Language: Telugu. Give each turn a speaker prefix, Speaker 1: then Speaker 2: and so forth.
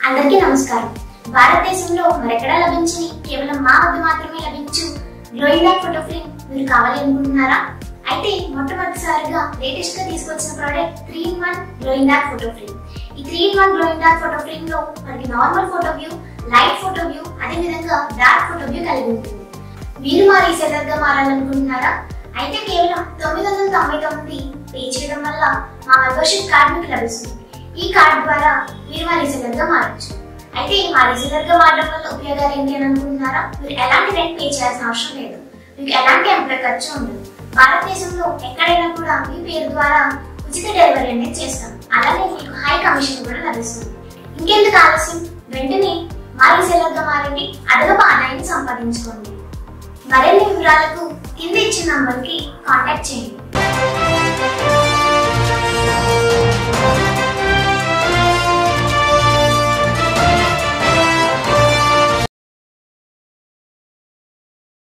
Speaker 1: అందరికీ నమస్కారం భారతదేశంలో మరెక్కడా లభించని కేవలం మా వద్ద మాత్రమే లభించు గ్లోయింగ్ బ్యాక్ ఫోటో ఫ్రేమ్ మీరు కావాలి అనుకుంటున్నారా అయితే మొట్టమొదటిసారిగా లేటెస్ట్ గా తీసుకొచ్చిన product three in one glowing back photo frame ఈ three in one glowing back photo frame లో మనకి normal photo view light photo view అదే విధంగా డార్క్ ఫోటో వ్యూ కలిగి ఉంటుంది మీరు మా రీసెలర్ గా మారాలనుకుంటున్నారా అయితే కేవలం తొమ్మిది వందల తొంభై తొమ్మిది పే చేయడం వల్ల మా మెంబర్షిప్ కార్డ్ మీకు లభిస్తుంది ఈ కార్డ్ ద్వారా మీరు మా రీసెలర్ గా మారచ్చు అయితే మా రీసెలర్ గా మారడం వల్ల ఉపయోగాలు ఏంటి అని అనుకుంటున్నారా మీరు ఎలాంటి రెంట్ పే చేయాల్సిన అవసరం లేదు మీకు ఎలాంటి ఎంప్లాయ్ ఖర్చు ఉండదు భారతదేశంలో ఎక్కడైనా కూడా మీ పేరు ద్వారా ఉచిత డెలివరీ అనేది చేస్తాం అలానే మీకు హై కమిషన్ కూడా లభిస్తుంది ఇంకెందుకు ఆలస్యం వెంటనే మా రీసెలర్ గా మారండి అదనపు ఆదాయాన్ని సంపాదించుకోండి మరిన్ని వివరాలకు కింద ఇచ్చిన నంబర్ కి కాంటాక్ట్ చేయండి